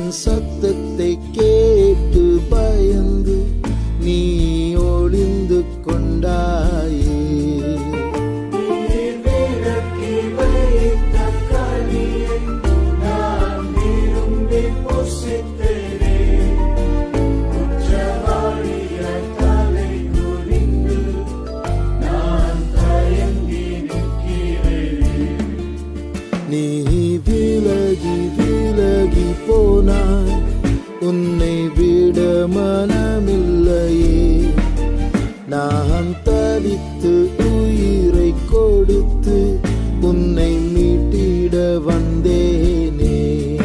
என் சத்தத்தை கேட்டு பயந்து நீ ஒளிந்து கொண்டாயே நீ விலகி விலகி போனாய் உன்னை விட மனமில்லையே நான் தவித்து உயிரை கொடுத்து உன்னை மீட்டிட வந்தேனே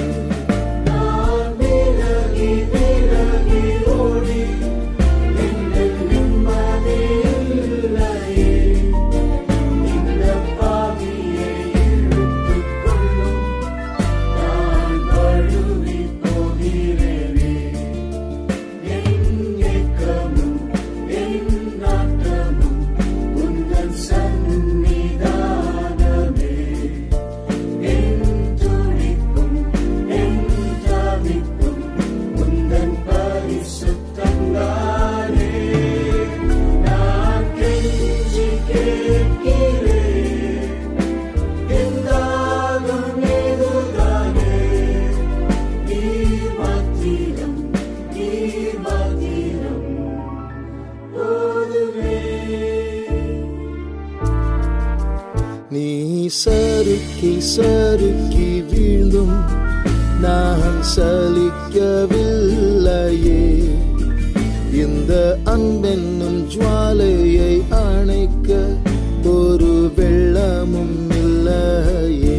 நீ சறுக்கி சறுக்கி வீழ்ந்தும் நான் சலிக்கவில்லையே இந்த அன்பென்னும் ஜுவாலையை அணைக்க ஒரு வெள்ளமும் இல்லையே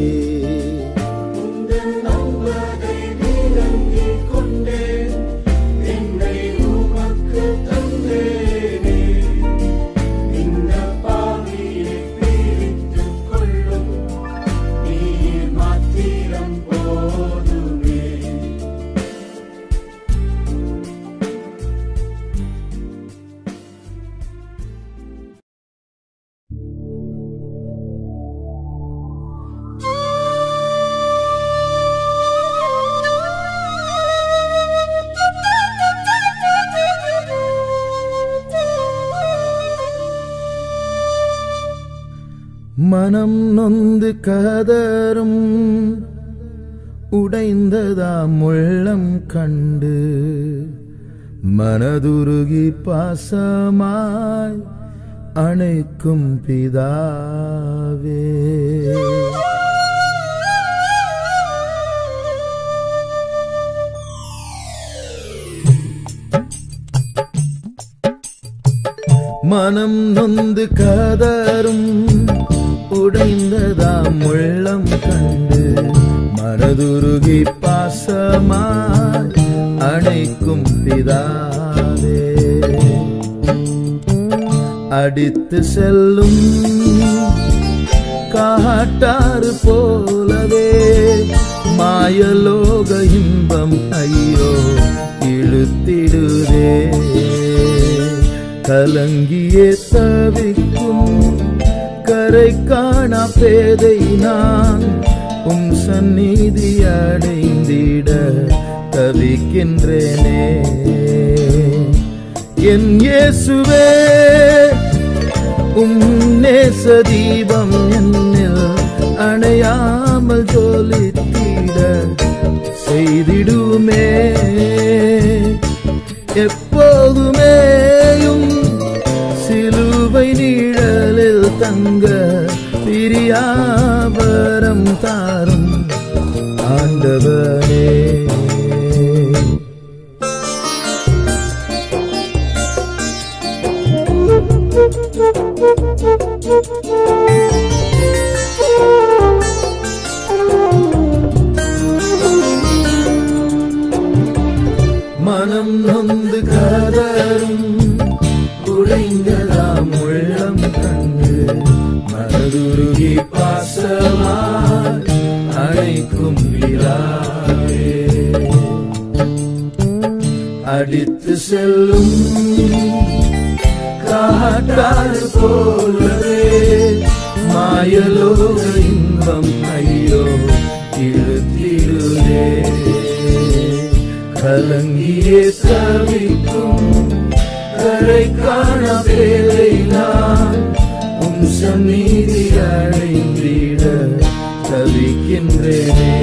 மனம் நொந்து கதரும் உடைந்ததாம் உள்ளம் கண்டு மனதுருகி பாசமாய் அணைக்கும் பிதாவே மனம் நொந்து கதரும் உடைந்ததாம் உள்ளம் கண்டு மனதுருகி பாசமாய் அணைக்கும் பிதாவே அடித்து செல்லும் காட்டாறு போலவே மாயலோக இன்பம் ஐயோ இழுத்திடுதே கலங்கியே தவிக்கும் கரை காணா பேதை நான் உம் சந்நிதி அடைந்திட தவிக்கின்றேனே என் இயேசுவே உம் நேச தீபம் என்னில் அணையாமல் ஜொலித்திட செய்திடுமே எப்போதுமேயும் சிலுவை நிழலில் தங்க பிரியாவரம் தாரும் ஆண்டவனே மனம் நொந்து கதரும் உடைந்ததாம் உள்ளம் கண்டு மனதுருகி பாசமாய் அணைக்கும் விழாவே அடித்து செல்லும் காட்டாறு போலவே மாயலோக இன்பம் ஐயோ இழுத்திடுதே கலங்கியே தவிக்கும் கரை காண பேரை நான் உன் சந்நிதி அடைந்திட தவிக்கின்றேனே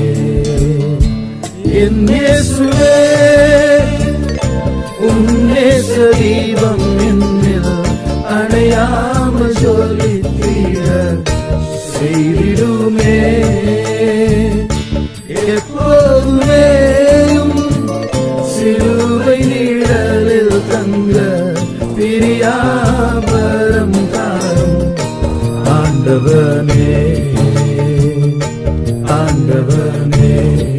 என் இயேசுவே உன்னே சதீபம் என்னில் அணையாமல் சொல்லித்தீர செய்திடுமே எப்போதுமே சிலுவை நிழலில் தங்க பிரியாபரம் தாரும் ஆண்டவனே ஆண்டவனே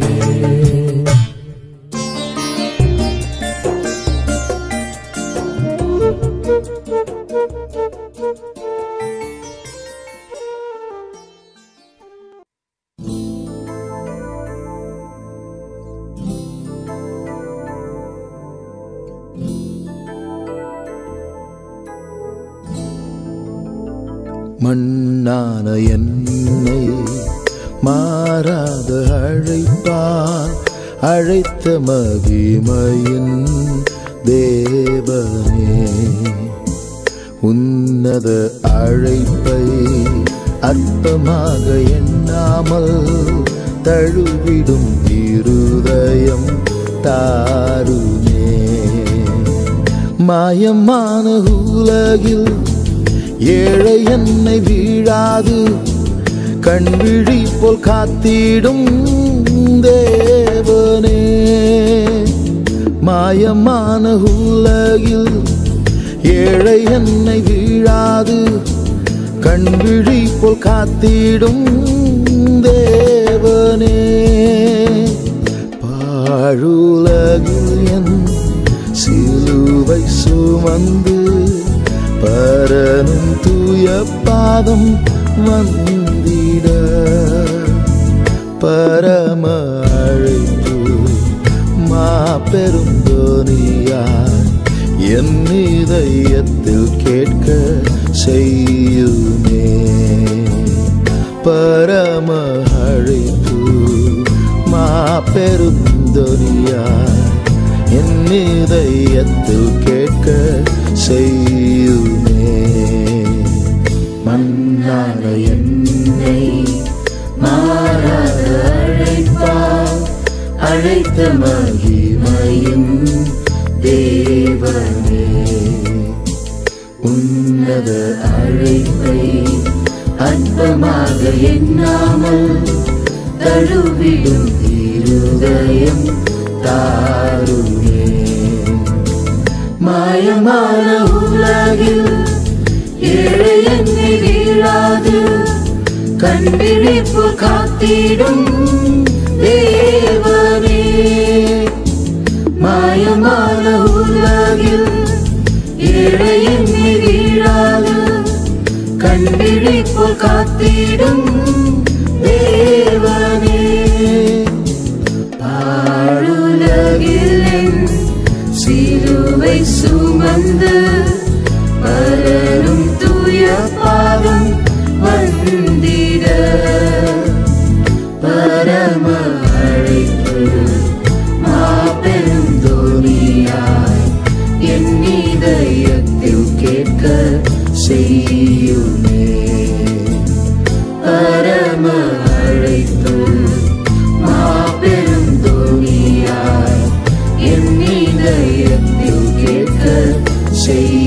மண்ணான என்னை மாறாத அழைப்பார் அழைத்த மகிமையின் தேவனே உன்னத அழைப்பை அற்பமாக எண்ணாமல் தழுவிடும் இருதயம் தாருமே மாயமான உலகில் ஏழை என்னை வீழாது கண்விழி போல் காத்திடும் தேவனே மாயமான உலகில் ஏழை என்னை வீழாது கண்விழி போல் காத்திடும் தேவனே பாழுலகில் என் சிலுவை சுமந்து பரனும் தூய பாதம் வந்திட பரம அழைப்பு மாபெரும் தோனியாய் என் இதயத்தில் கேட்க செய்யுமே பரம அழைப்பு மாபெரும் தோனியாய் என் இதயத்தில் கேட்க செய்யுமே மன்னான என்னை மாறாத அழைப்பார் அழைத்த மகிமையும் தேவனே உன்னத அழைப்பை அற்பமாக எண்ணாமல் தழுவிடும் இருதயம் தாருமே மாயமான உலகில் ஏழை என்னை வீழாது கண்பிடிப்பு காத்திடும் தேவனே மாயமான உலகில் ஏழை என்னை வீழாது கண்பிடிப்பு காத்திடும் தேவனே பாழுலகில் என் சிலுவை சுமந்து பலரும் தூய பாதம் வந்திட பரம அழைப்பு மாபெரும் தோனியாய் என் இதயத்தில் கேட்க செய்யுமே பரம அழைப்பு மாபெரும் தோனியாய் என் இதயத்தில் கேட்க செய்யுமே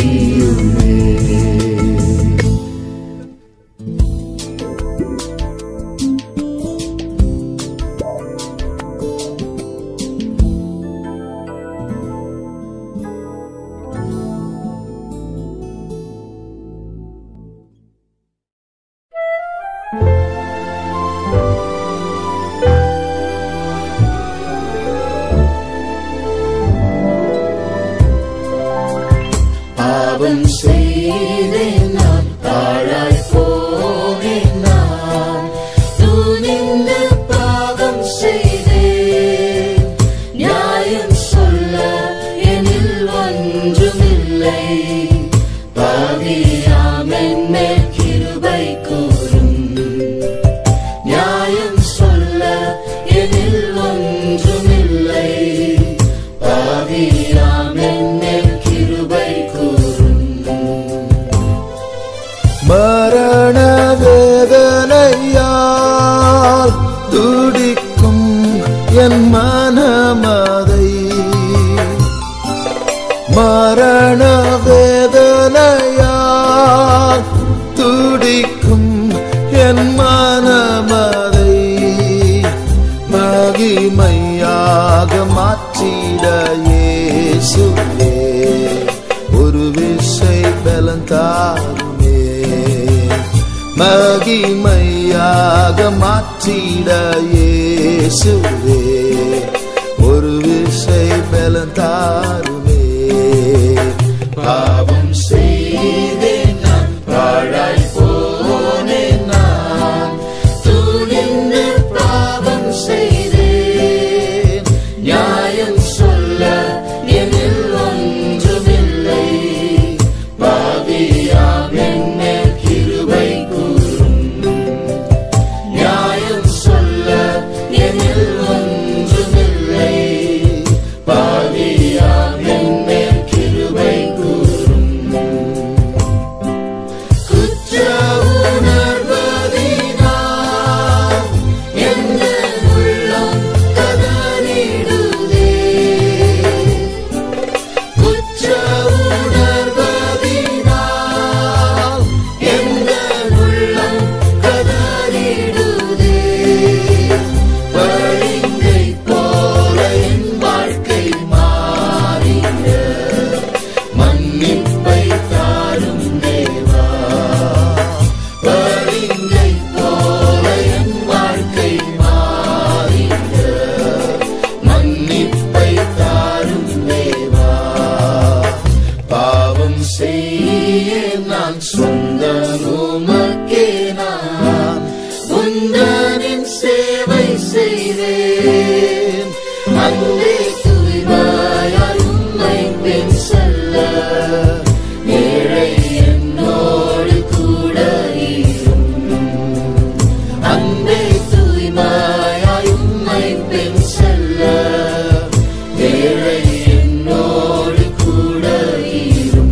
மனமதை மரண வேதனையால் துடிக்கும் என் மனமதை மகிமையாக மாற்றிட இயேசுவே ஒரு விசை பலன் தாருமே மகிமையாக மாற்றிட இயேசுவே ஒரு விசை பலன் தாருமே பாவம் செய்தேன் நான் பாழாய் போனேன் நான் துணிந்து பாவம் செய்தேன் நியாயம் சொல்ல என்னில் ஒன்றுமில்லை பாவியாம் என்னில் கிருபை கூறும் நியாயம் சொல்ல என்னில் ஒன்றுமில்லை பாவியாம் என்னில் கிருபை கூறும் குற்ற உணர்வதினால் எந்த உள்ளம் கதறிடுதே குற்ற உணர்வதினால் எந்த உள்ளம் கதறிடுதே வழிங்கை போல என் வாழ்க்கை மாறிட மன்னிப்பை தாரும் தேவா வழிங்கை போல என் வாழ்க்கை மாறிட மன்னிப்பை தாரும் தேவா பாவம் செய்ய நான் சொந்த உமக்கே நான் உந்தனின் சேவை செய்தேன் அன்பே தூய்வாயால் உம்மை பின் செல்ல ஏழை என்னோடு கூட இரும் அன்பே தூய்வாயாய் உம்மை பின் செல்ல ஏழை என்னோடு கூட இரும்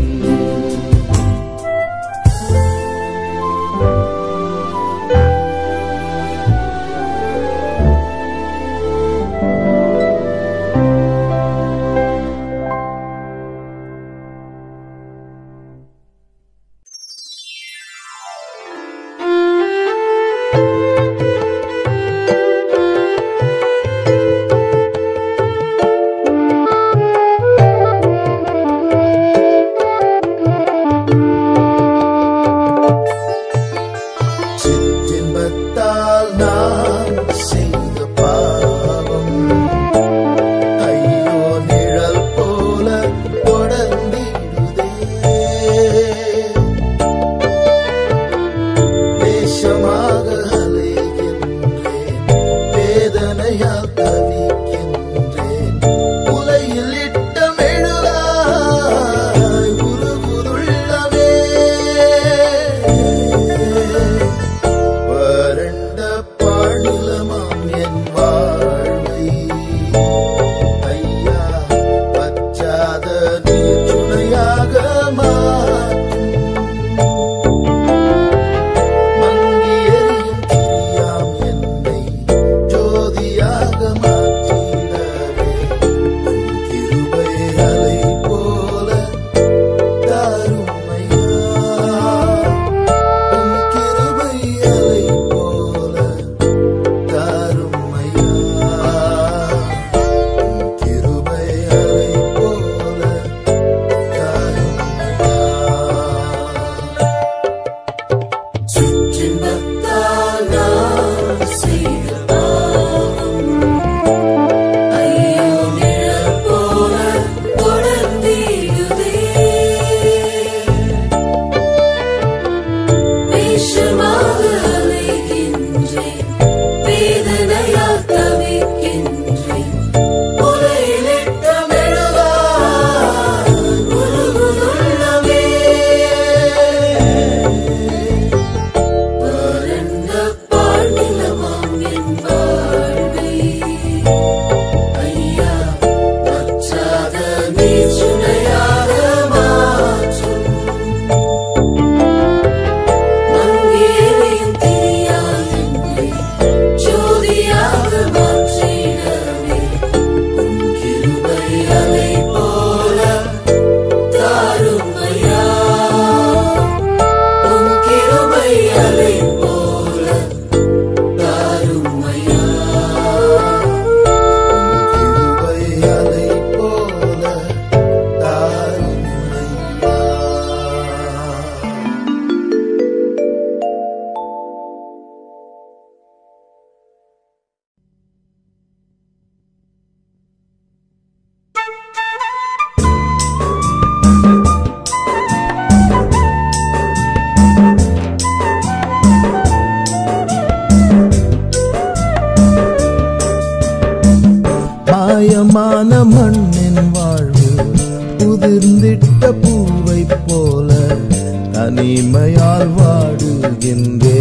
மாயமான மண்ணின் வாழ்வு உதிர்ந்திட்ட பூவை போல தனிமையால் வாடுகின்றே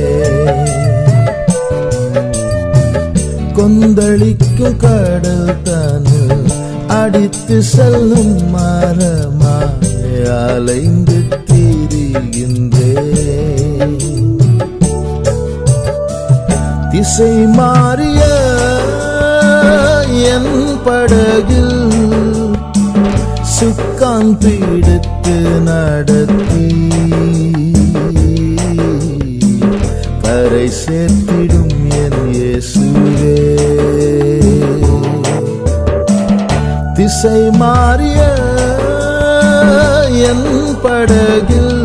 கொந்தளிக்கும் கடல் தனு அடித்து செல்லும் மரமாய் அலைந்து திரிகின்றே திசை மாறிய என் படகில் சுக்கான் பிடித்து நடத்தி கரை சேர்த்திடும் என் இயேசுவே திசை மாறிய என் படகில்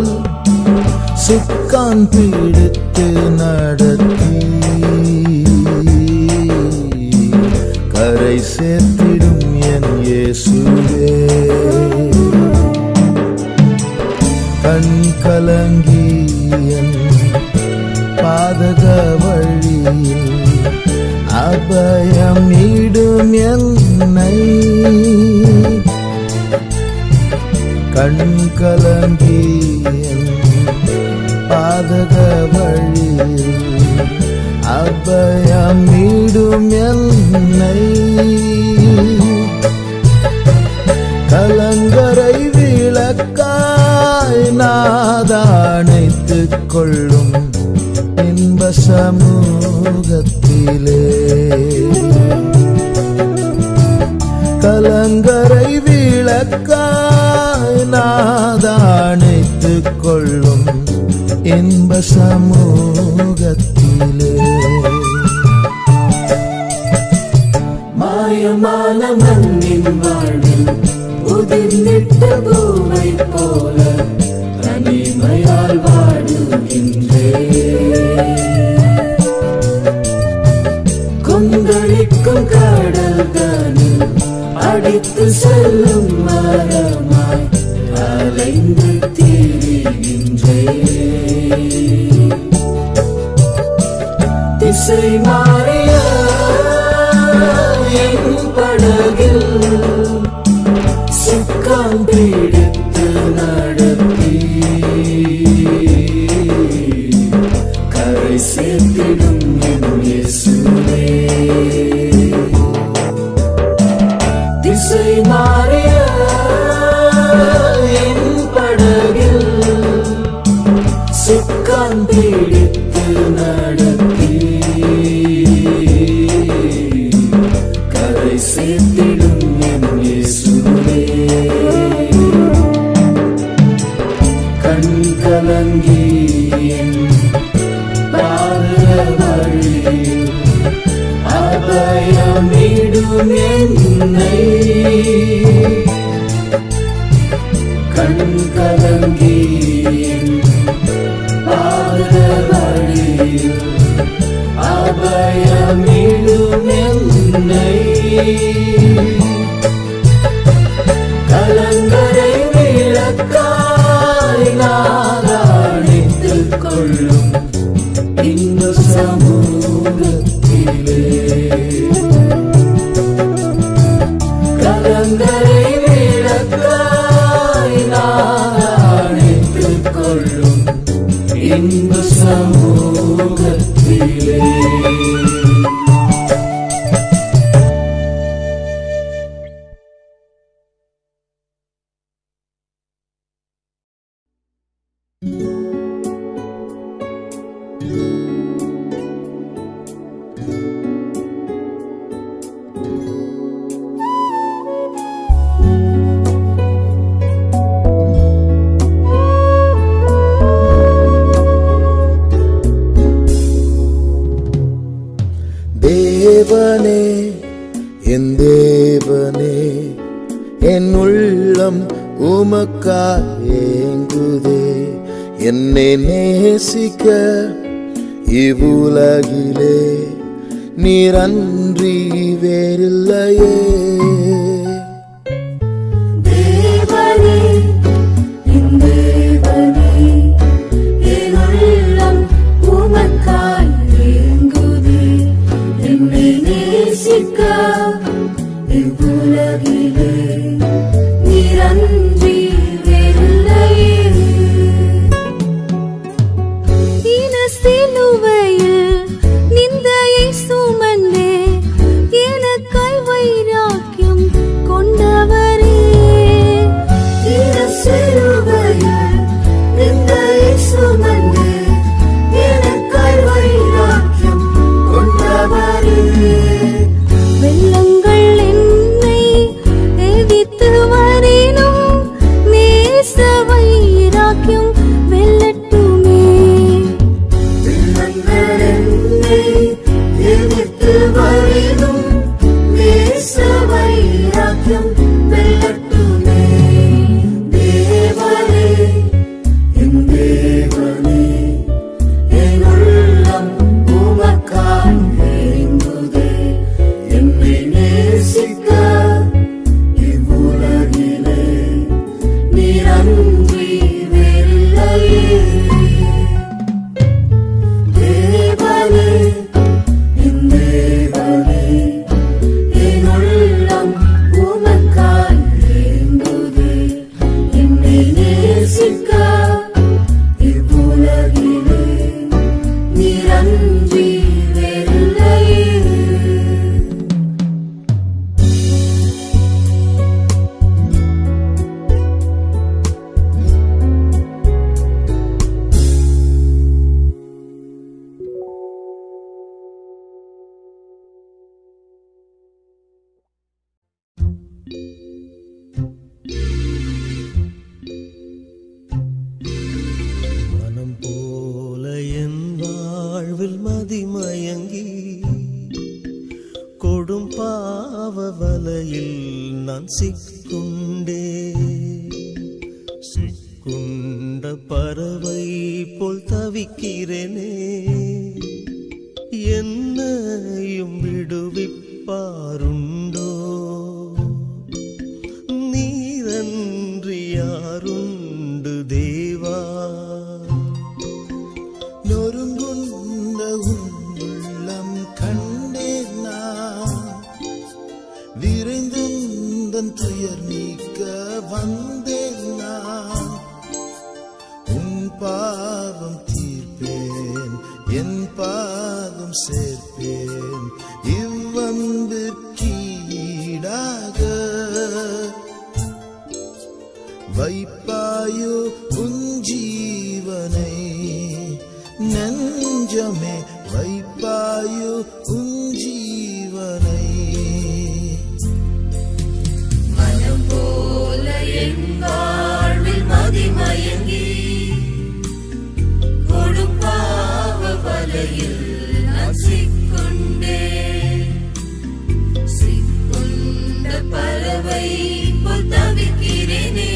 சுக்கான் பிடித்து நடத்தி கரை சேர்த்திடும் என் இயேசுவே கண் கலங்கி என் பாதக வழியில் அபயம் நீடும் என்னை கண் கலங்கி என் பாதக வழியில் அபயம் நீடும் என்னை கலங்கரை விளக்காய் நாதானைத்துக் கொள்ளும் இன்ப சமூகத்திலே கலங்கரை விளக்காய் நாதானைத்துக் கொள்ளும் இன்ப சமூகத்திலே மாயமான மண்ணின் வாழ்வில் உதிர்ந்திட்ட பூவை போல தனிமையால் வாடுகின்றே கொந்தளிக்கும் கடல் தனில் அடித்து செல்லும் மரமாய் அலைந்து திரிகின்றே திசை மாறிய என் படகில் சுக்கான் பிடித்து நடத்தி கரை சேர்த்திடும் என் இயேசுவே திசை மாறிய என் படகில் சுக்கான் பிடித்து நடத்தி கரை சேர்த்திடும் என் இயேசுவே கண் கலங்கி என் பாத வழியில் அபயமிடும் என்னை கண் கலங்கி என் பாத வழியில் அபயமிடும் என்னை கலங்கரை விளக்காய் நாதாணித்துக் கொள்ளும் இந்த சமூகத்திலே கலங்கரை விளக்காய் நாதாணித்துக் கொள்ளும் இந்த சமூகத்திலே தேவனே என் தேவனே என் உள்ளம் உமக்காய் ஏங்குதே என்னை நேசிக்க இவ்வுலகிலே நீரன்றி வேறில்லையே தேவனே என் தேவனே என் உள்ளம் உமக்காய் ஏங்குதே என்னை நேசிக்க இவ்வுலகிலே நீரன்றி வேறில்லையே தீன சிலுவையில் நிந்தையை சுமந்தே எனக்காய் வைராக்கியம் கொண்டவரே தீன சிலுவையில் நிந்தையை சுமந்தே எனக்காய் வைராக்கியம் கொண்டவரே வெள்ளங்கள் என்னை எதிர்த்து வரினும் நேச வைராக்கியம் வெல்லட்டுமே வெள்ளங்கள் என்னை எதிர்த்து வரினும் நேச வைராக்கியம் வெல்லட்டுமே தேவனே என் தேவனே என் உள்ளம் உமக்காய் ஏங்குதே என்னை நேசிக்க இவ்வுலகிலே நீரன்றி வேறில்லையே தேவனே என் தேவனே என் உள்ளம் உமக்காய் ஏங்குதே என்னை நேசிக்க இவ்வுலகிலே நீரன்றி வேறில்லையே மனம் போல என் வாழ்வில் மதிமயங்கி கொடும் பாவ வலையில் நான் சிக்குண்டே சிக்குண்ட பறவை போல் தவிக்கிறேனே என்னையும் விடுவிப்பாருண்டோ நீரன்றி யாருண்டு தேவா நொறுங்குண்ட உன் உள்ளம் கண்டேன் நான் விரைந்துந்தன் துயர் நீக்க வந்தேன் நான் உன் பாவம் தீர்ப்பேன் என் பாதம் சேர்ப்பேன் இவ்வன்பிற்கீடாக வைப்பாயோ உன் ஜீவனை நெஞ்சமே வைப்பாயோ உன் ஜீவனை மனம் போல என் வாழ்வில் மதிமயங்கி கொடுப்பாவ வலையில் நான் சிக்கொண்டே சிக்குண்ட பறவை போல் தவிக்கிறேனே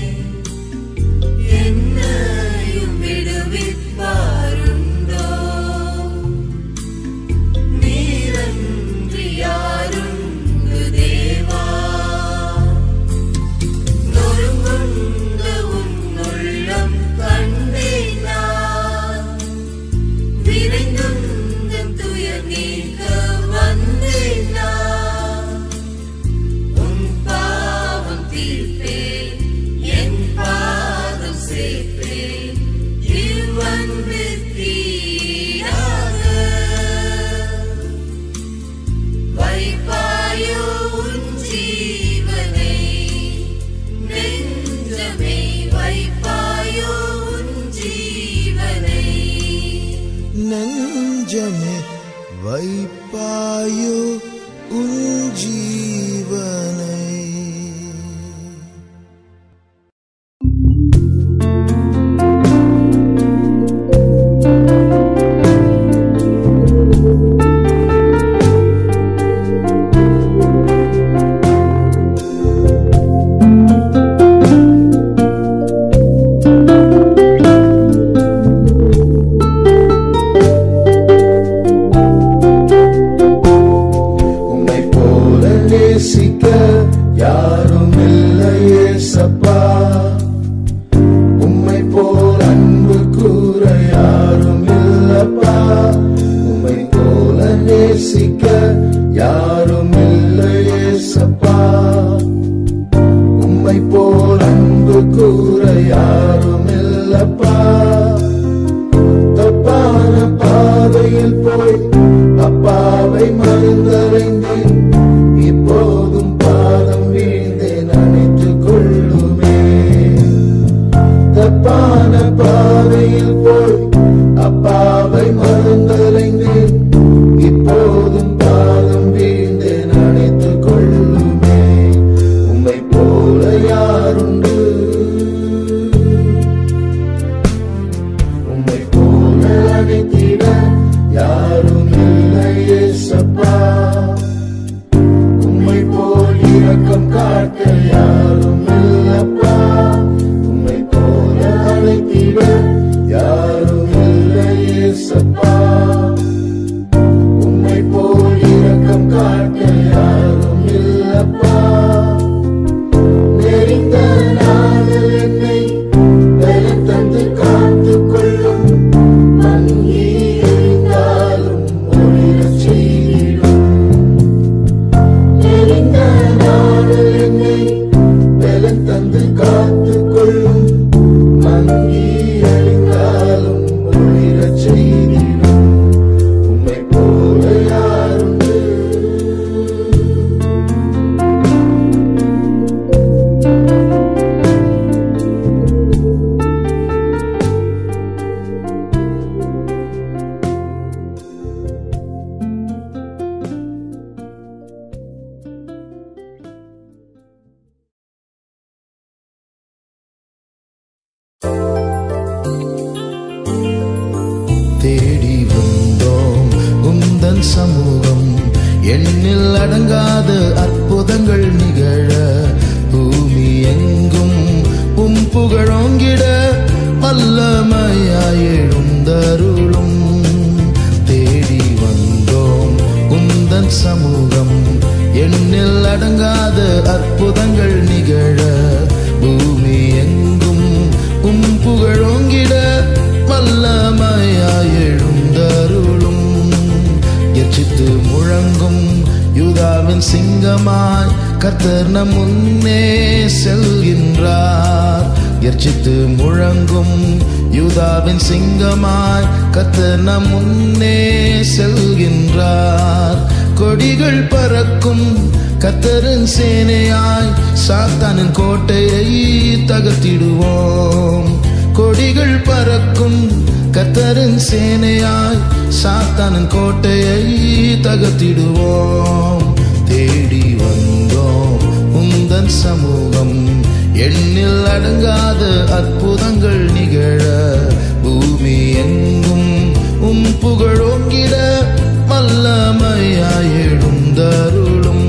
என்னையும் விடுவிப்பாருண்டோ நீரன்றி யாருண்டு தேவா நொறுங்குண்ட உன் உள்ளம் கண்டேன் நான். விரைந்துந்தன் துயர் நீக்க வந்தேன் நான். உன் பாவம் தீர்ப்பேன், என் பாதம் சேர்ப்பேன், இவ்வன்பிற்கு ஈடாக. வைப்பாயோ உன் ஜீவனை நெஞ்சமே வைப்பாயோ உன் ஜீவனை நெஞ்சமே வைப்பாயோ உன் ஜீவனை உம்மை போல நேசிக்க யாரும் இல்லையே சப்பா உம்மை போல் அன்பு கூற யாரும் இல்லப்பா உம்மை போல நேசிக்க யாரும் இல்லை உந்தன் சமூகம் எண்ணில் அடங்காத அற்புதங்கள் நிகழ பூமி எங்கும் உம் புகழோங்கிட வல்லமையாய் எழுந்தருளும் தேடி வந்தோம் உந்தன் சமூகம் எண்ணில் அடங்காத அற்புதங்கள் நிகழ பூமி எங்கும் உம் புகழோங்கிட வல்லமையாய் எழுந்தருளும் எச்சித்து முழங்கும் யூதாவின் சிங்கமாய் கர்த்தர் நம் முன்னே செல்கின்றார் எர்ச்சித்து முழங்கும் யூதாவின் சிங்கமாய் கர்த்தர் நம் முன்னே செல்கின்றார் கொடிகள் பறக்கும் கத்தரின் சேனையாய் சாத்தானின் கோட்டையை தகர்த்திடுவோம் கொடிகள் பறக்கும் கத்தரின் சேனையாய் சாத்தானின் கோட்டையை தகர்த்திடுவோம் தேடி வந்தோம் உந்தன் சமூகம் எண்ணில் அடங்காத அற்புதங்கள் நிகழ பூமி எங்கும் உம் புகழோங்கிட வல்லமையாய் எழுந்தருளும்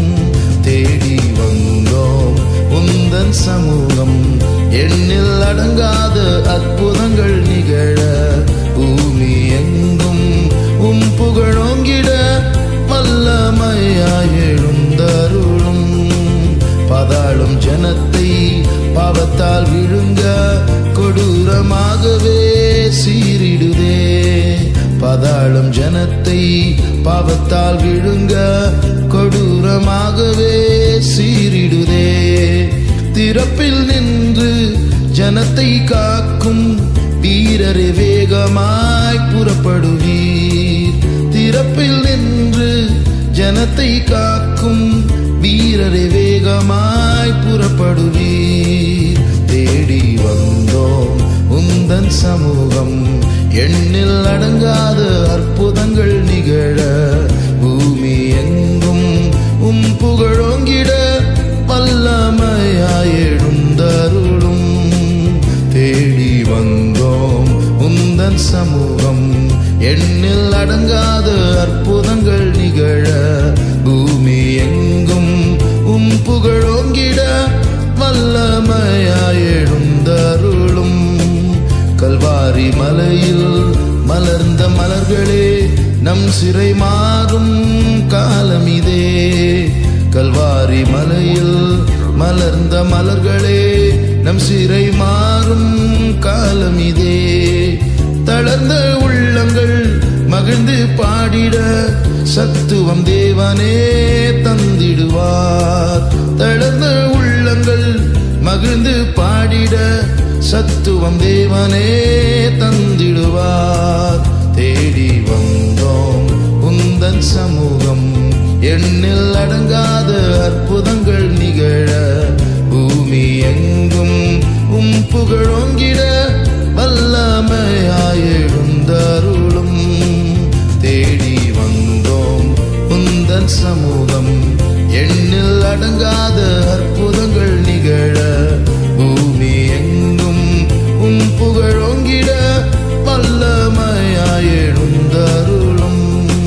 தேடி வந்தோம் உந்தன் சமூகம் எண்ணில் அடங்காத அற்புதங்கள் நிகழ பூமி எங்கும் உம் புகழோங்கிட வல்லமையாய் எழுந்தருளும் பாதாளும் ஜனத்தை பாவத்தால் விழுங்க கொடூரமாகவே சீரிடுதே பாதாளும் ஜனத்தை பாவத்தால் விழுங்க கொடூரமாகவே சீரிடுதே திறப்பில் நின்று ஜனத்தை காக்கும் வீரரை வேகமாய் புறப்படுவீர் திறப்பில் நின்று ஜனத்தை காக்கும் வீரரை வேகமாய் புறப்படுவீர் தேடி வந்தோம் உந்தன் சமூகம் எண்ணில் அடங்காத அற்புதங்கள் நிகழ பூமி எங்கும் உம் புகழோங்கிட வல்லமையாய் எழுந்தருளும் தேடி வந்தோம் உந்தன் சமூகம் எண்ணில் அடங்காத அற்புதங்கள் நிகழ பூமி எங்கும் உம் புகழோங்கிட வல்லமையாய் எழுந்தருளும் கல்வாரி மலையில் மலர்ந்த மலர்களே நம் சிறை மாறும் காலமிதே கல்வாரி மலையில் மலர்ந்த மலர்களே நம் சிறை மாறும் காலமிதே தளர்ந்த உள்ளங்கள் மகிழ்ந்து பாடிட சத்துவம் தேவனே தந்திடுவார் தளர்ந்த உள்ளங்கள் மகிழ்ந்து பாடிட சத்துவம் தேவனே தந்திடுவார் தேடி வந்தோம் உந்தன் சமூகம் எண்ணில் அடங்காத அற்புதங்கள் நிகழ பூமி எங்கும் உம் புகழோங்கிட வல்லமையாய் எழுந்தருளும் தேடி வந்தோம் உந்தன் சமூகம் எண்ணில் அடங்காத அற்புதங்கள் நிகழ பூமி எங்கும் உம் புகழோங்கிட வல்லமையாய் எழுந்தருளும்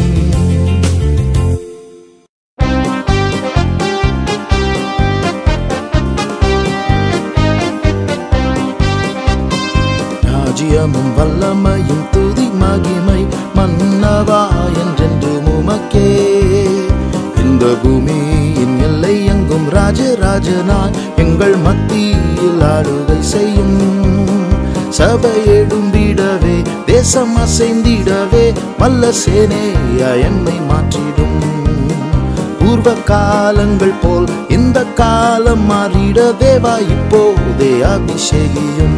ராஜ்யமும் வல்லமையும் துதி மகிமை மன்னவா என்றென்று உமக்கே இந்த பூமியின் எல்லை எங்கும் ராஜராஜனாய் எங்கள் மத்தியில் ஆளுகை செய்யும் சபை எழும்பிடவே தேசம் அசைந்திடவே வல்ல சேனையா என்னை மாற்றிடும் பூர்வ காலங்கள் போல் இந்த காலம் மாறிட தேவா இப்போதே அபிஷேகியும்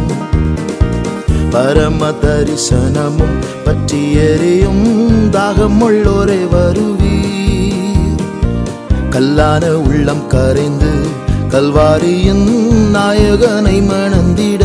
பரம தரிசனமும் பற்றி எரியும் தாகமுள்ளோரே வருவீர் கல்லான உள்ளம் கரைந்து கல்வாரியின் நாயகனை மணந்திட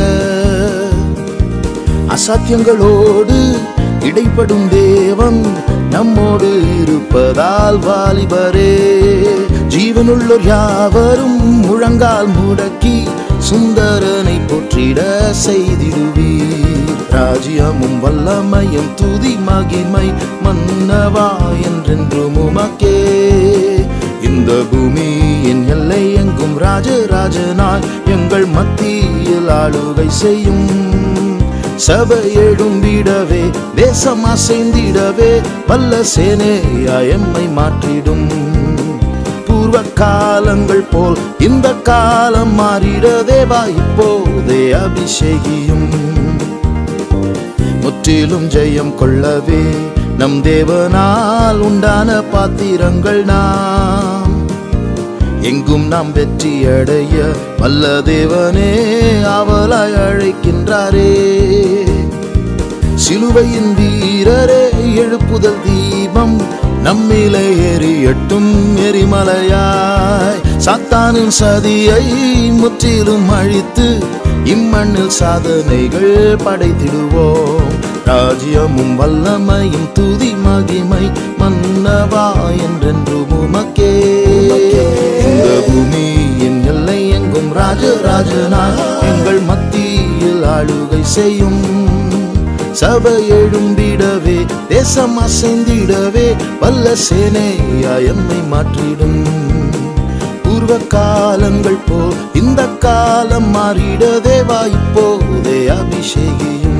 அசாத்தியங்களோடு இடைப்படும் தேவன் நம்மோடு இருப்பதால் வாலிபரே ஜீவனுள்ளோர் யாவரும் முழங்கால் முடக்கி சுந்தரனை போற்றிட செய்திடுவீர் ராஜ்யமும் வல்லமையும் துதி மகிமை மன்னவா என்றென்றும் உமக்கே இந்த பூமியின் எல்லை எங்கும் ராஜராஜனாய் எங்கள் மத்தியில் ஆளுகை செய்யும் சபை எழும்பிடவே தேசம் அசைந்திடவே வல்ல சேனையா எம்மை மாற்றிடும் பூர்வ காலங்கள் போல் இந்த காலம் மாறிட தேவா இப்போதே அபிஷேகியும் முற்றிலும் ஜெயம் கொள்ளவே நம் தேவனால் உண்டான பாத்திரங்கள் நாம் எங்கும் நாம் வெற்றி அடைய வல்ல தேவனே அவலாய் அழைக்கின்றாரே சிலுவையின் வீரரே எழுப்புதல் தீபம் நம்மிலே எரியட்டும் எரிமலையாய் சாத்தானின் சதியை முற்றிலும் அழித்து இம்மண்ணில் சாதனைகள் படைத்திடுவோம் ராஜ்யமும் வல்லமையும் துதி மகிமை மன்னவா என்றென்று உமக்கே இந்த பூமியின் எல்லை எங்கும் ராஜராஜனாய் எங்கள் மத்தியில் ஆளுகை செய்யும் சபை எழும்பிடவே தேசம் அசைந்திடவே வல்ல சேனையா எம்மை மாற்றிடும் பூர்வ காலங்கள் போல் இந்த காலம் மாறிட தேவா இப்போதே அபிஷேகியும்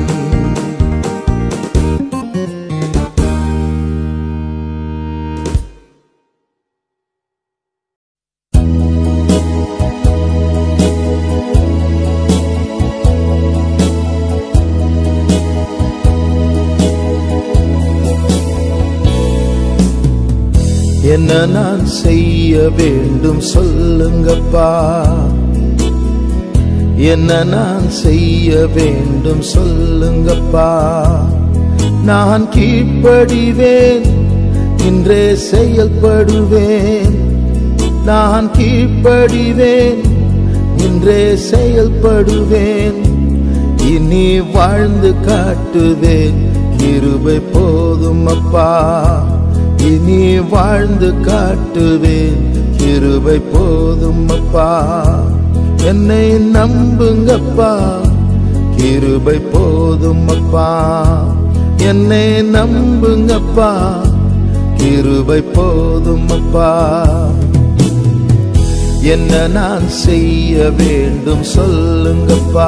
என்ன நான் செய்ய வேண்டும் சொல்லுங்கப்பா என்ன நான் செய்ய வேண்டும் சொல்லுங்கப்பா நான் கீழ்ப்படிவேன் இன்றே செயல்படுவேன் நான் கீழ்ப்படிவேன் இன்றே செயல்படுவேன் இனி வாழ்ந்து காட்டுவேன் கிருபை போதும் அப்பா இனி வாழ்ந்து காட்டுவேன் கிருபை போதும் அப்பா என்னை நம்புங்கப்பா கிருபை போதும் அப்பா என்னை நம்புங்கப்பா கிருபை போதும் அப்பா என்ன நான் செய்ய வேண்டும் சொல்லுங்கப்பா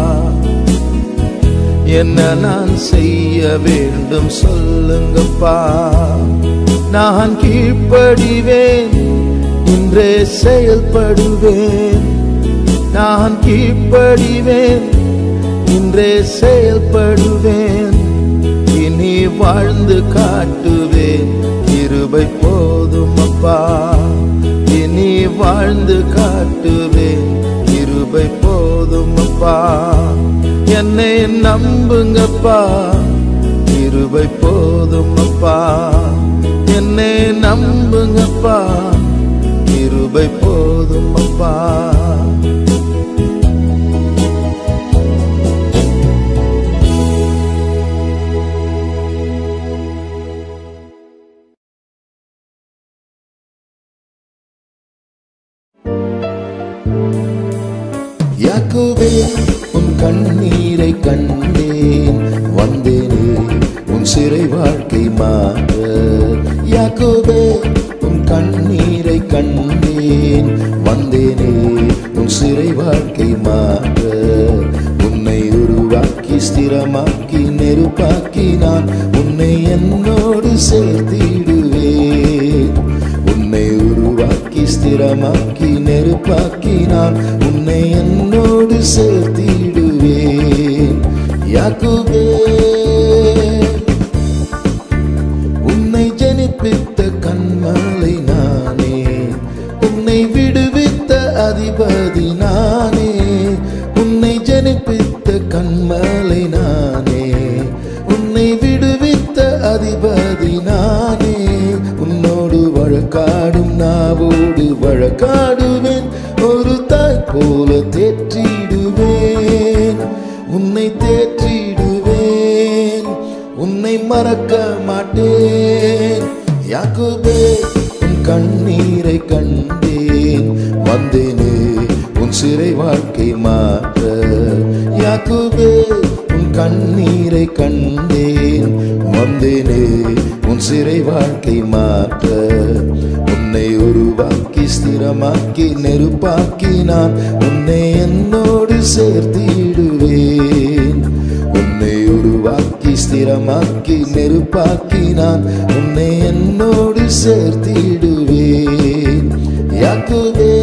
என்ன நான் செய்ய வேண்டும் சொல்லுங்கப்பா நான் கீழ்ப்படிவேன் இன்றே செயல்படுவேன் நான் கீழ்ப்படிவேன் இன்றே செயல்படுவேன் இனி வாழ்ந்து காட்டுவேன் கிருபை போதும் அப்பா இனி வாழ்ந்து காட்டுவேன் கிருபை போதும் அப்பா என்னை நம்புங்கப்பா கிருபை போதும் அப்பா என்னை நம்புங்கப்பா கிருபை போதும் அப்பா யாக்கோபே உன் கண்ணீரை கண்டேன் வந்தேனே உன் சிறை வாழ்க்கை மாற யாக்கோபே உன் கண்ணீரை கண்டேன் வந்தேனே உன் சிறை வாழ்க்கை மாற உன்னை உருவாக்கி ஸ்திரமாக்கி நெருப்பாக்கி நான் உன்னை என்னோடு சேர்த்திடுவேன் உன்னை உருவாக்கி ஸ்திரமாக்கி நெருப்பாக்கி நான் உன்னை என்னோடு சேர்த்திடுவேன் யாக்குபே உன்னை ஜனிப்பித்த கண்மலை நானே உன்னை விடுவித்த அதிபதி நானே உன்னை ஜனிப்பித்த கண்மலை நானே உன்னை விடுவித்த அதிபதி நானே உன்னோடு வழக்காடும் நாவோடு வழக்காடுவேன் ஒரு தாய் போல தேற்றிடுவேன் உன்னை தேற்றிடுவேன் உன்னை மறக்க மாட்டேன் யாக்குபே உன் கண்ணீரை கண்டேன் வந்தேனே உன் சிறை வாழ்க்கை மாற்ற யாக்குபே உன் கண்ணீரை கண்டேன் வந்தேனே உன் சிறை வாழ்க்கை மாற்ற உன்னை உருவாக்கி ஸ்திரமாக்கி நெருப்பாக்கி நான் உன்னை என்னோடு சேர்த்திடுவேன் உன்னை உருவாக்கி ஸ்திரமாக்கி நெருப்பாக்கி நான் உன்னை என்னோடு சேர்த்திடுவேன் யாக்குவே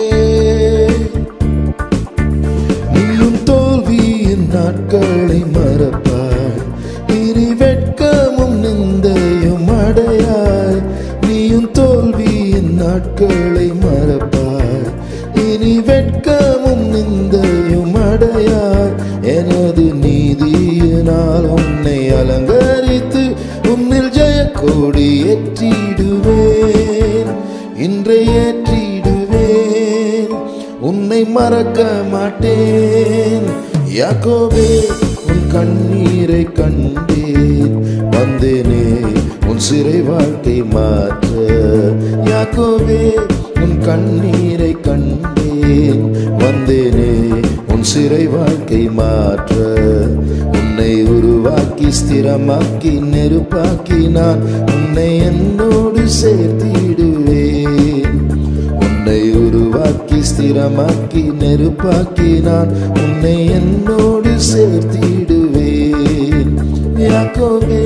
நீயும் தோல்வியின் நாட்களை மறப்பாய் இனி வெட்கமும் நிந்தையும் அடையாய் நீயும் தோல்வியின் நாட்களை மறப்பாய் இனி வெட்கமும் நிந்தையும் அடையாய் எனது நீதியினால் உன்னை அலங்கரித்து உன்னில் ஜெயக்கோடி ஏற்றிடுவேன் இன்றை ஏற்றிடுவேன் உன்னை மறக்க மாட்டேன் யாக்கோபே உன் கண்ணீரை கண்டேன் வந்தேனே உன் சிறை வாழ்க்கை மாற்ற யாக்கோபே உன் கண்ணீரை கண்டேன் வந்தேனே உன் சிறை வாழ்க்கை மாற்ற உன்னை உருவாக்கி ஸ்திரமாக்கி நெருப்பாக்கி நான் உன்னை என்னோடு சேர்த்திடுவேன் உன்னை உருவாக்கி ஸ்திரமாக்கி நெருப்பாக்கி நான் உன்னை என்னோடு சேர்த்திடுவேன் யாக்கோபே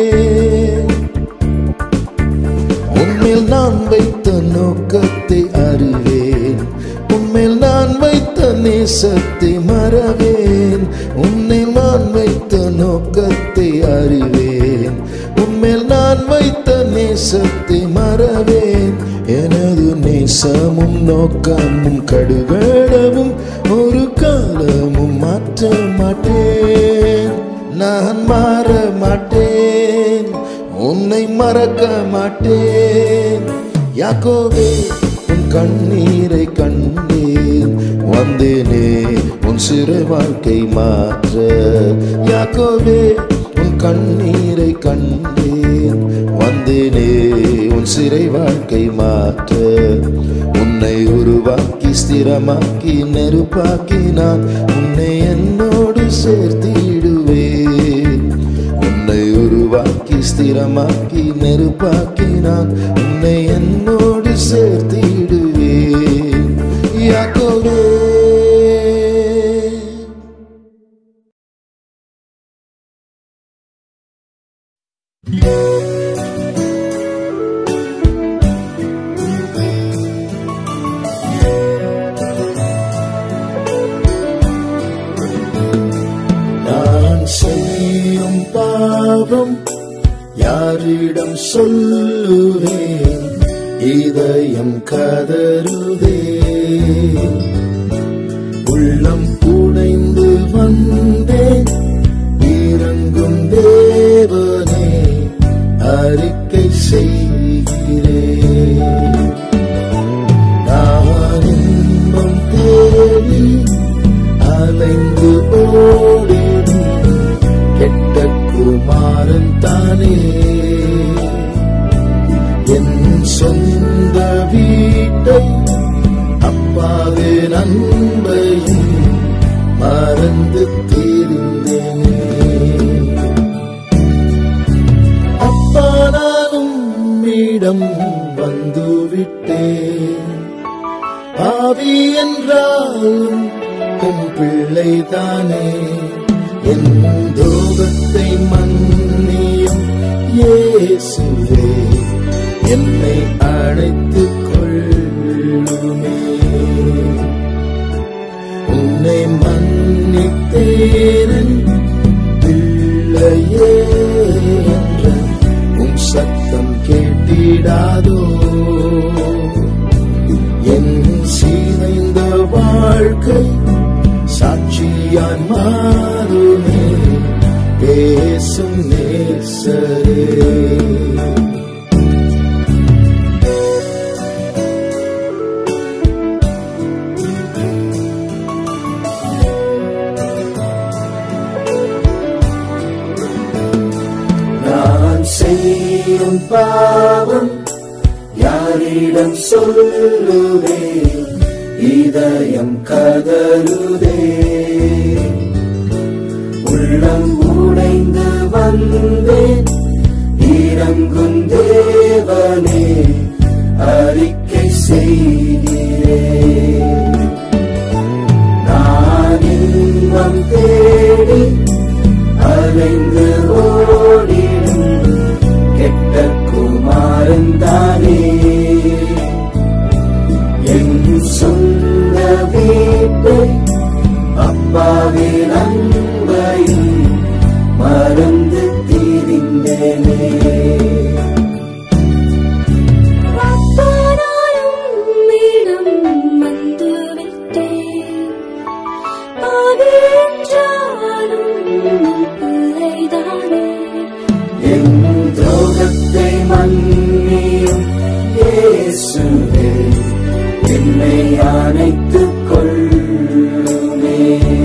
உன்மேல் நான் வைத்த நோக்கத்தை அறிவேன் உன்மேல் நான் வைத்த நேசத்தை மறவேன் உன்னில் நான் வைத்த நோக்கத்தை அறிவேன் உன்மேல் நான் வைத்த நேசத்தை மறவேன் எனது நேசமும் நோக்கமும் கடுகளவும் ஒரு காலமும் மாற்ற மாட்டேன் நான் மாற மாட்டேன் உன்னை மறக்க மாட்டேன் யாக்கோவே உன் கண்ணீரை கண்டேன் வந்தேனே உன் சிறு வாழ்க்கை மாற்ற யாக்கோவே உன் கண்ணீரை கண்டேன் வந்தேனே உன் சிறை வாழ்க்கை மாற்ற உன்னை உருவாக்கி ஸ்திரமாக்கி நெருப்பாக்கி நான் உன்னை என்னோடு சேர்த்திடுவேன் உன்னை உருவாக்கி ஸ்திரமாக்கி நெருப்பாக்கி நான் உன்னை என்னோடு சேர்த்திடுவேன் யாக்கோவே நான் செய்யும் பாவம் யாரிடம் சொல்லுவேன் இதயம் கதறுதே உள்ளம் உடைந்து வந்தேன் இறங்கும் தேவனே அறிக்கை செய்கிறேன் நான் இன்பம் தேடி அலைந்து ஓடிடும் கெட்ட குமாரன் தானே என் சொந்த வீட்டை அப்பாவே நண்பையும் மறந்து தீர்ந்தேனே அப்பா நானும் இடம் வந்து விட்டேன் ஆவி என்றாலும் உன் பிள்ளைதானே என் துரோகத்தை மன்னியும் இயேசுவே என்னை அழைத்துக் கொள்ளுமே உன்னை மன்னித்தேன் பிள்ளையே என்ற உன் சத்தம் கேட்டிடாதோ என் சீதைந்த வாழ்க்கை சாட்சியான் மாறுமே பேசும் நேசரே நான் செய்யும் பாவம் யாரிடம் சொல்லுவேன் இதயம் கதறுதே உள்ளம் வந்தேன் இறங்கும் தேவனே அறிக்கை செய்கிறேன் நான் இன்பம் தேடி அலைந்து ஓடிடும் கெட்ட குமாரன் தானே என் சொந்த வீட்டை அப்பாவின் அன்பையும் மறந்து தீரிந்தேனே அப்பனாரும் இடம் வந்து விட்டேன் பாவி என்றாலும் நம் பிள்ளைதானே என் துரோகத்தை மன்னியும் இயேசுவே என்னை அணைத்துக் கொள்ளுமே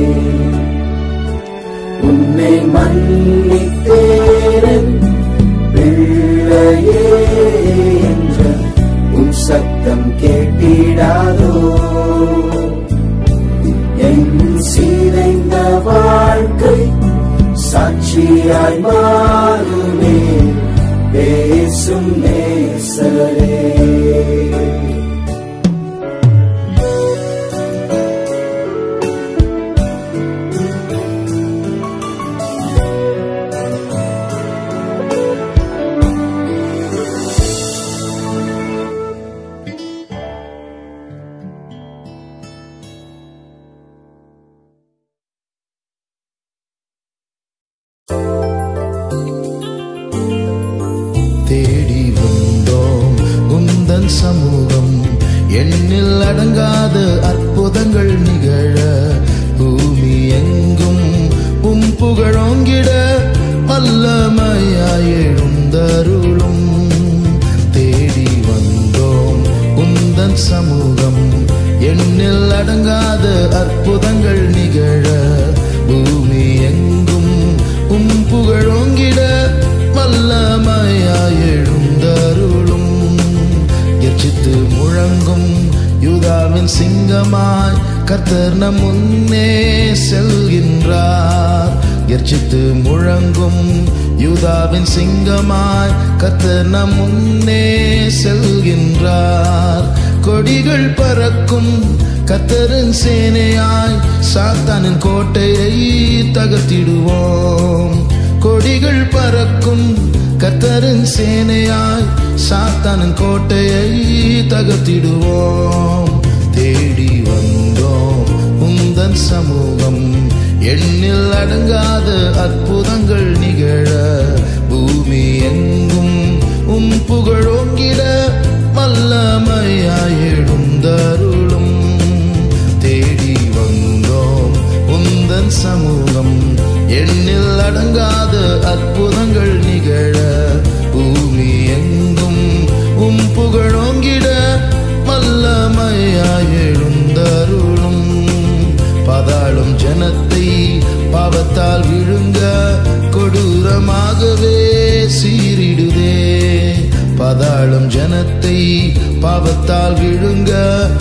உன்னை மன்னித்தேன் பிள்ளையே என்ற உன் சத்தம் கேட்டிடாதோ என் சீதைந்த வாழ்க்கை சாட்சியாய் மாறுமே பேசும் நேசரே தேடி வந்தோம் உந்தன் சமூகம் எண்ணில் அடங்காத அற்புதங்கள் நிகழ பூமி எங்கும் உம் புகழோங்கிட வல்லமையாய் எழுந்தருளும் தேடி வந்தோம் உந்தன் சமூகம் எண்ணில் அடங்காத அற்புதங்கள் நிகழ பூமி எங்கும் உம் புகழோங்கிட வல்லமையாய் எழுந்தருளும் எர்ச்சித்து முழங்கும் யூதாவின் சிங்கமாய் கர்த்தர் நம் முன்னே செல்கின்றார் எர்ச்சித்து முழங்கும் யூதாவின் சிங்கமாய் கர்த்தர் நம் முன்னே செல்கின்றார் கொடிகள் பறக்கும் கத்தரின் சேனையாய் சாத்தானின் கோட்டையை தகர்த்திடுவோம் கொடிகள் பறக்கும் கத்தரின் சேனையாய் சாத்தானின் கோட்டையை தகர்த்திடுவோம் தேடி வந்தோம் உந்தன் சமூகம் எண்ணில் அடங்காத அற்புதங்கள் நிகழ பூமி எங்கும் உம் புகழோங்கிட வல்லமையாய் எழுந்தருளும் தேடி வந்தோம் உந்தன் சமூகம் எண்ணில் அடங்காத அற்புதங்கள் நிகழ பூமி எங்கும் உம் புகழோங்கிட வல்லமையாய் எழுந்தருளும் பாதாளும் ஜனத்தை பாவத்தால் விழுங்க கொடூரமாகவே சீரிடுதே பாதாளும் ஜனத்தை பாவத்தால் விழுங்க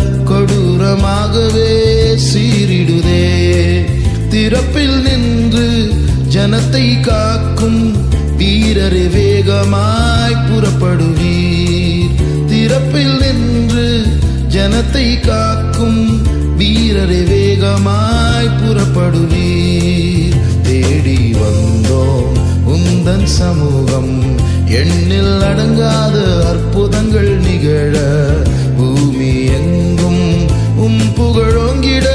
கொடூரமாகவே சீரிடுதே திறப்பில் நின்று ஜனத்தை காக்கும் வீரரே வேகமாய் புறப்படுவீர் திறப்பில் நின்று ஜனத்தை காக்கும் வீரரே வேகமாய் புறப்படுவீர் தேடி வந்தோம் உந்தன் சமூகம் எண்ணில் அடங்காத அற்புதங்கள் நிகழ பூமி எங்கும் உம் புகழோங்கிட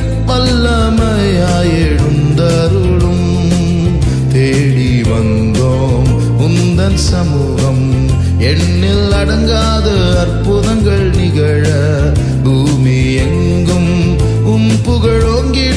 வல்லமையாய் எழுந்தருளும் தேடி வந்தோம் உந்தன் சமூகம் எண்ணில் அடங்காத அற்புதங்கள் நிகழ பூமி எங்கும் உம் புகழோங்கிட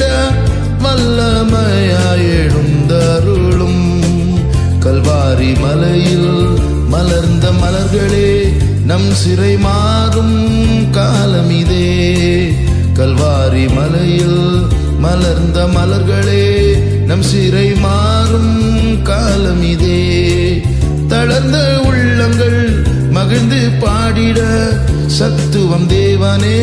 வல்லமையாய் எழுந்தருளும் கல்வாரி மலையில் மலர்ந்த மலர்களே நம் சிறை மாறும் காலமிதே கல்வாரி மலையில் மலர்ந்த மலர்களே நம் சிறை மாறும் காலமிதே தளர்ந்த உள்ளங்கள் மகிழ்ந்து பாடிட சத்துவம் தேவனே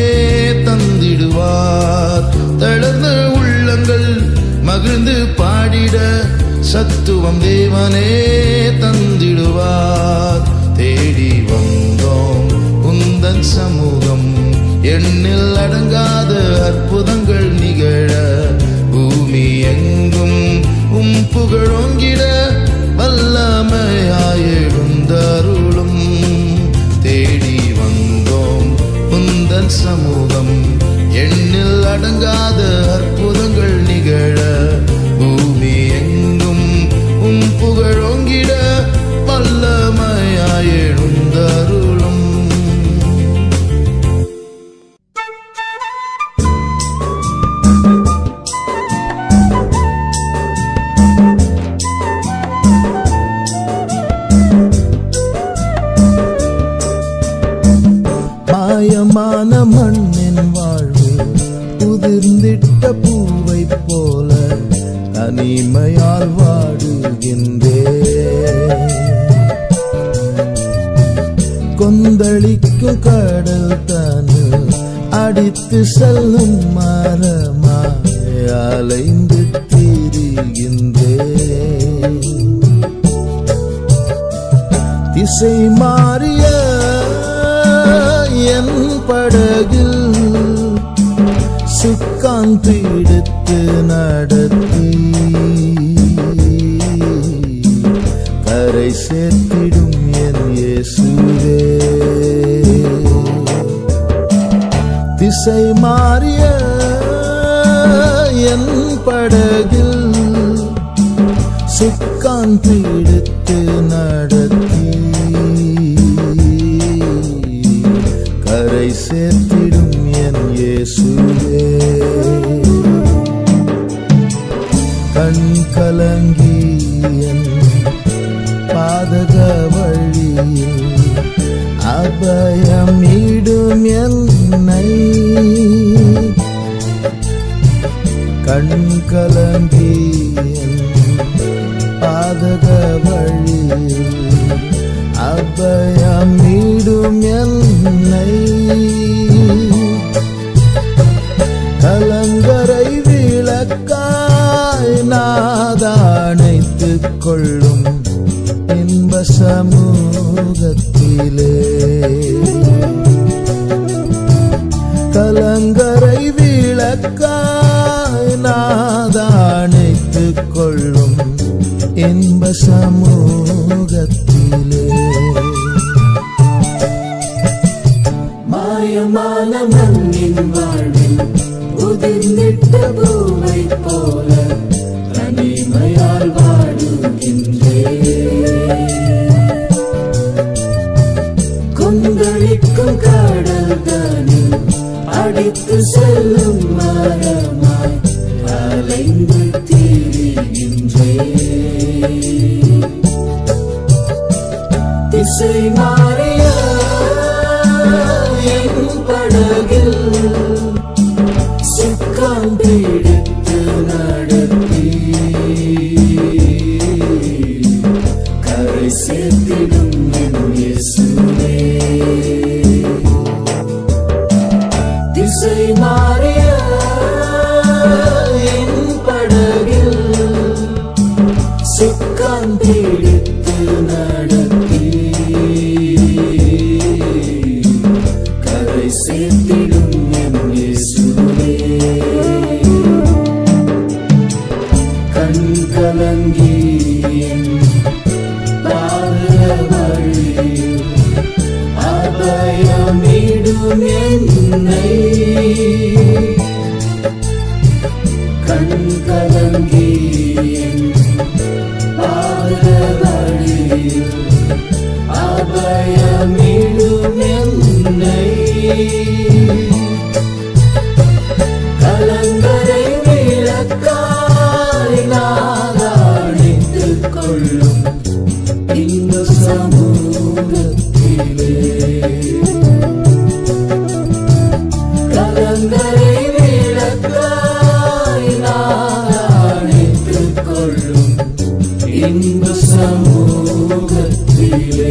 தந்திடுவார் தளர்ந்த உள்ளங்கள் மகிழ்ந்து பாடிட சத்துவம் தேவனே தந்திடுவார் தேடி வந்தோம் உந்தன் சமூகம் எண்ணில் அடங்காத அற்புதங்கள் நிகழ பூமி எங்கும் உம் புகழோங்கிட வல்லமையாயெழுந்தருளும் தேடி வந்தோம் உந்தன் சமூகம் எண்ணில் அடங்காத அற்புதங்கள் நிகழ பூமி எங்கும் உம் புகழோங்கிட வல்லமையாயெழுந்தருளும் மாயமான மண்ணின் வாழ்வு உதிர்ந்திட்ட பூவை போல தனிமையால் வாடுகின்றே கொந்தளிக்கும் கடல் தனில் அடித்து செல்லும் மரமாய் அலைந்து திரிகின்றே திசை மாறிய என் படகில் சுக்கான் பிடித்து நடத்தி கரை சேர்த்திடும் என் இயேசுவே திசை மாறிய என் படகில் சுக்கான் பிடித்து நடத்தி கரை சேர்த்திடும் என் இயேசுவே கண் கலங்கி என் பாதக வழியில் அபயமிடும் என்னை கண் கலங்கி என் பாதக வழியில் அபயமிடும் என்னை கலங்கரை விளக்காய் நாதானைத்துக் கொள்ளும் இன்ப சமூகத்திலே கலங்கரை விளக்காய் நாதானைத்துக் கொள்ளும் இன்ப சமூகத்திலே மாயமான மண்ணின் வாழ்வில் உதிர்ந்திட்ட பூவை போல தனிமையால் வாடுகின்றே கொந்தளிக்கும் கடல் தனில் அடித்து செல்லும் மரமாய் அலைந்து திரிகின்றே திசை மாறிய என் படகில் சுக்கான் பிடித்து நடத்தி கரை சேர்த்திடும் என் இயேசுவே திசை மாறிய என் படகில் சுக்கான் பிடித்து நடத்தி கரை சேர்த்திடும் என் இயேசுவே கண் கலங்கி என் பாத வழியில் அபயமிடும் என்னை கண் கலங்கி என் பாத வழியில் அபயமிடும் என்னை கலங்கரை விளக்காய் நாதாடித்துக் கொள்ளும் இந்த சமூகத்திலே கலங்கரை விளக்காய் நாதாடித்துக் கொள்ளும் இந்த சமூகத்திலே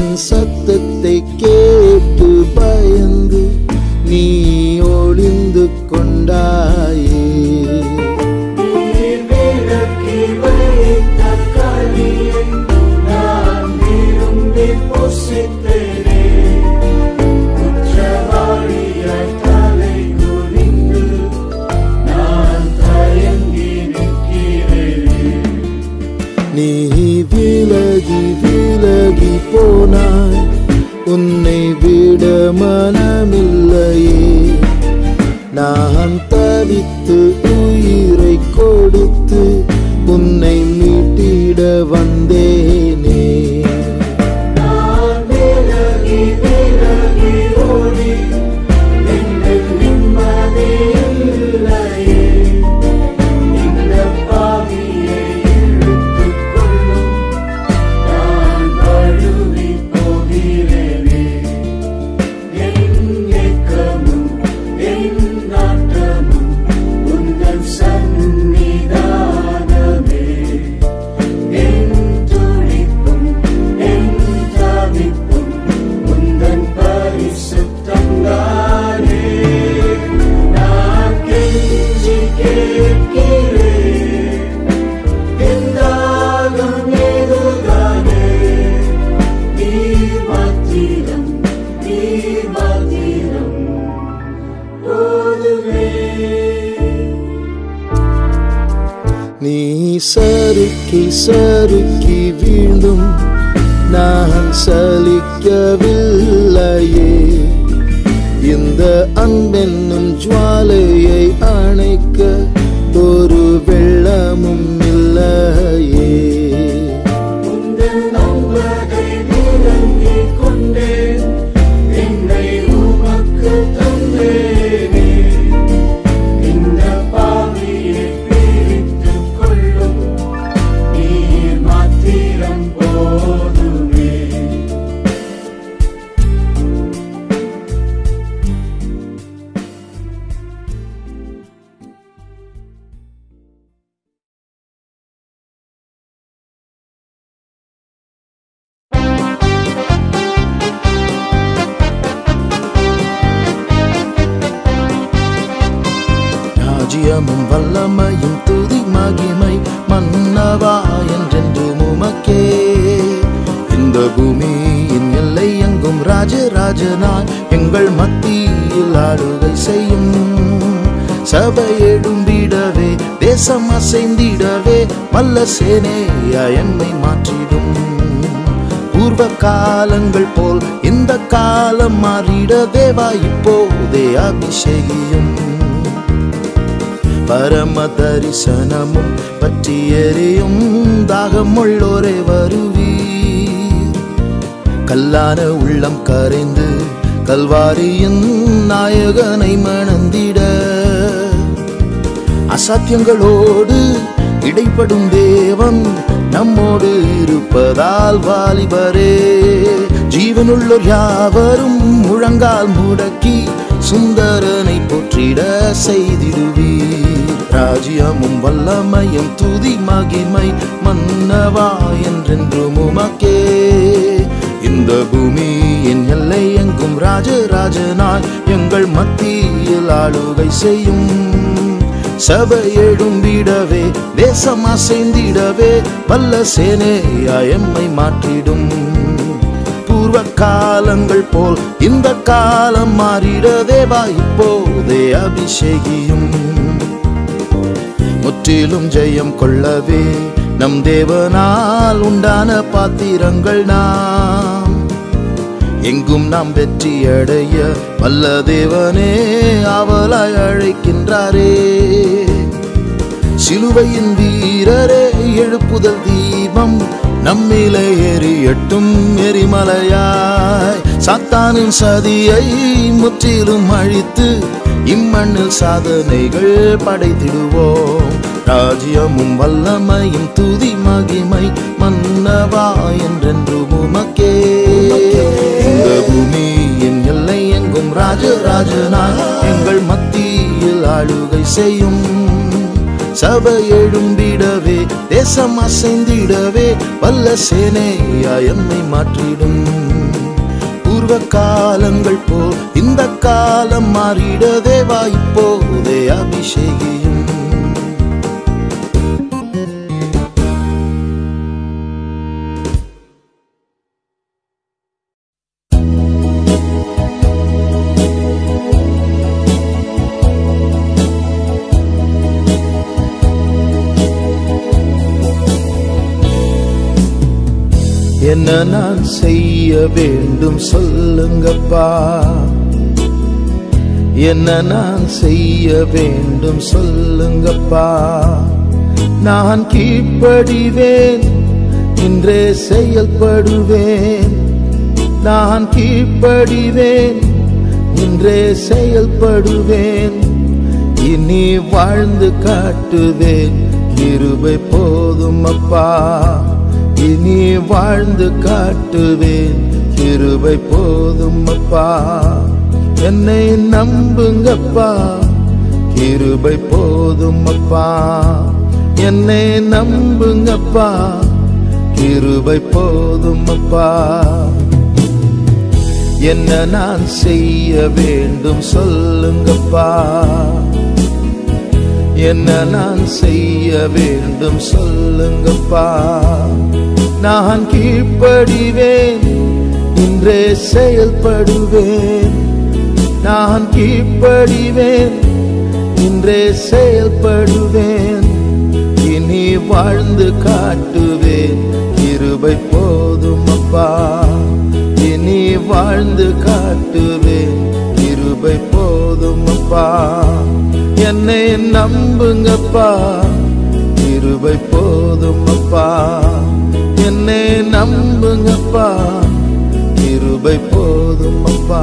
என் சத்தத்தை கேட்டு பயந்து நீ ஒளிந்து கொண்டாயே நீர் விளக்கி வைத்த கனியை நான் விரும்பி புசித்தேனே. குற்றவாளியாய் தலை குனிந்து நான் தயங்கி நிற்கிறேனே. நீ விலகி விலகி போனாய் உன்னை விட மனமில்லையே நான் தவித்து உயிரை கொடுத்து உன்னை மீட்டிட வந்தேனே நான் விலகி விலகி ஓடி என்னில் நிம்மதி இல்லையே. இந்த பாவியை இழுத்துக் கொள்ளும் நான் வழுவி போகிறேனே. என் ஏக்கமும் என் நாட்டமும் உந்தன் சந்நிதானமே. என் துடிப்பும் என் தவிப்பும் உந்தன் பரிசுத்தம்தானே. நான் கெஞ்சி கேட்கிறேன். என் தாகம் இதுதானே. நீர் மாத்திரம், நீர் மாத்திரம் போதுமே நீ சறுக்கி சறுக்கி வீழும் நான் சலிக்கவில்லையே இந்த அன்பென்னும் ஜுவாலையை அணைக்க ஒரு வெள்ளமும் இல்லையே உந்தன் நம்பரை விளங்கிக் கொண்டேன். என்னை உமக்கு தந்தேனே. இந்த பாவியை பிரித்துக் கொள்ளும் நீர் மாத்திரம் போதுமே ராஜ்யமும் வல்லமையும் துதி மகிமை மன்னவா என்றென்று உமக்கே இந்த பூமியின் எல்லை எங்கும் ராஜராஜனாய் எங்கள் மத்தியில் ஆளுகை செய்யும் சபையெடும் விடவே தேசம் அசைந்திடவே வல்ல சேனையா என்னை மாற்றிடும் பூர்வ காலங்கள் போல் இந்த காலம் மாறிட தேவா இப்போதே அபிஷேகியும் பரம தரிசனமும் பற்றி எரியும் தாகம் உள்ளோரே வருவீர் கல்லான உள்ளம் கரைந்து கல்வாரியின் நாயகனை மணந்திட அசாத்தியங்களோடு இடைப்படும் தேவன் நம்மோடு இருப்பதால் வாலிபரே ஜீவனுள்ளோர் யாவரும் முழங்கால் முடக்கி சுந்தரனை போற்றிட செய்திடுவீர் ராஜ்யமும் வல்லமையும் துதி மகிமை மன்னவா என்றென்றும் உமக்கே இந்த பூமியின் எல்லை எங்கும் ராஜராஜனாய் எங்கள் மத்தியில் ஆளுகை செய்யும் சபையெடும் விடவே தேசம் அசைந்திடவே வல்ல சேனையா எம்மை மாற்றிடும் பூர்வ காலங்கள் போல் இந்த காலம் மாறிட தேவா இப்போதே அபிஷேகியும் முற்றிலும் ஜெயம் கொள்ளவே நம் தேவனால் உண்டான பாத்திரங்கள் நாம் எங்கும் நாம் வெற்றி அடைய வல்ல தேவனே ஆவலாய் அழைக்கின்றாரே சிலுவையின் வீரரே எழுப்புதல் தீபம் நம்மிலே எரியட்டும் எரிமலையாய் சாத்தானின் சதியை முற்றிலும் அழித்து இம்மண்ணில் சாதனைகள் படைத்திடுவோம் ராஜ்யமும் வல்லமையும் துதி மகிமை மன்னவா என்றென்று உமக்கே இந்த பூமியின் எல்லை எங்கும் ராஜராஜனாய் எங்கள் மத்தியில் ஆளுகை செய்யும் சபை எழும்பிடவே தேசம் அசைந்திடவே வல்ல சேனையா எம்மை மாற்றிடும் பூர்வ காலங்கள் போல் இந்த காலம் மாறிட தேவா இப்போதே அபிஷேகியும் என்ன நான் செய்ய வேண்டும் சொல்லுங்கப்பா என்ன நான் செய்ய வேண்டும் சொல்லுங்கப்பா நான் கீழ்ப்படிவேன் இன்றே செயல்படுவேன் நான் கீழ்ப்படிவேன் இன்றே செயல்படுவேன் இனி வாழ்ந்து காட்டுவேன் கிருபை போதும் அப்பா இனி வாழ்ந்து காட்டுவேன் கிருபை போதும் அப்பா என்னை நம்புங்கப்பா கிருபை போதும் அப்பா என்னை நம்புங்கப்பா கிருபை போதும் அப்பா என்ன நான் செய்ய வேண்டும் சொல்லுங்கப்பா என்ன நான் செய்ய வேண்டும் சொல்லுங்கப்பா நான் கீழ்ப்படிவேன் இன்றே செயல்படுவேன் நான் கீழ்ப்படிவேன் இன்றே செயல்படுவேன் இனி வாழ்ந்து காட்டுவேன் கிருபை போதும் அப்பா இனி வாழ்ந்து காட்டுவேன் கிருபை போதும் அப்பா என்னை நம்புங்கப்பா கிருபை போதும் அப்பா என்னை நம்புங்கப்பா கிருபை போதும் அப்பா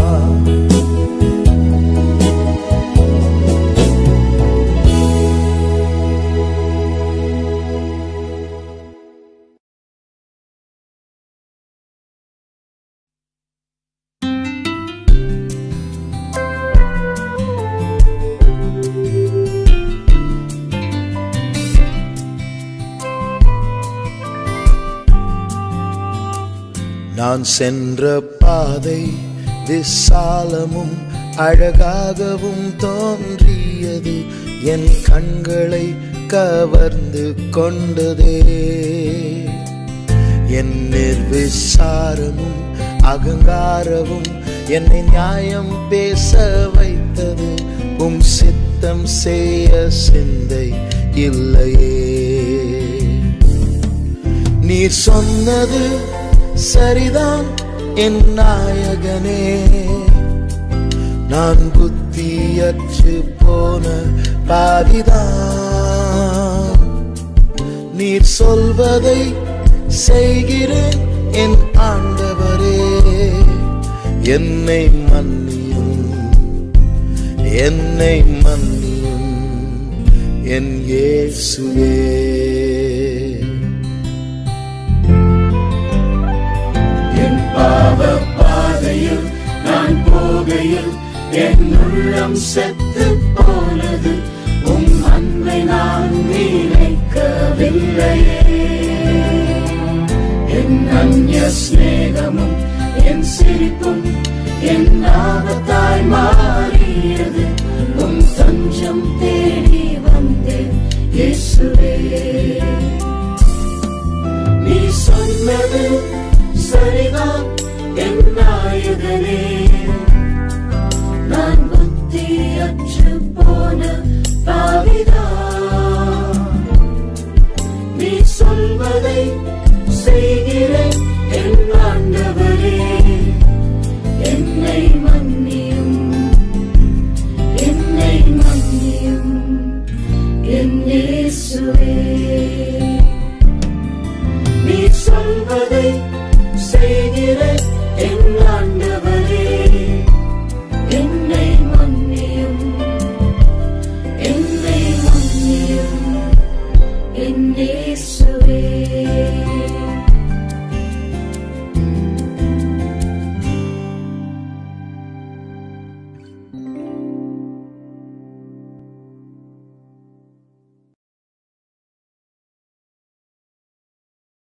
நான் சென்ற பாதை விசாலமும் அழகாகவும் தோன்றியது என் கண்களை கவர்ந்து கொண்டதே என் நிர்விசாரமும் அகங்காரமும் என்னை நியாயம் பேச வைத்தது உம் சித்தம் செய்ய சிந்தை இல்லையே நீர் சொன்னது சரிதான் என் நாயகனே நான் புத்தியற்று போன பாவிதான் நீர் சொல்வதை செய்கிறேன் என் ஆண்டவரே என்னை மன்னியும் என்னை மன்னியும் என் இயேசுவே என் பாவ பாதையில் நான் போகையில் என் உள்ளம் செத்து போனது உம் அன்பை நான் நினைக்கவில்லையே என் அந்நிய சிநேகமும் என் சிரிப்பும் என் ஆபத்தாய் மாறியது உம் தஞ்சம் தேடி வந்தேன் இயேசுவே நீ சொன்னது சரிதான் என் நாயகனே நான் புத்தியற்று போன பாவிதான் நீ சொல்வதை செய்கிறேன் என் ஆண்டவரே என்னை மன்னியும் என்னை மன்னியும் என் இயேசுவே நீ சொல்வதை செய்கிற என் ஆண்டவரே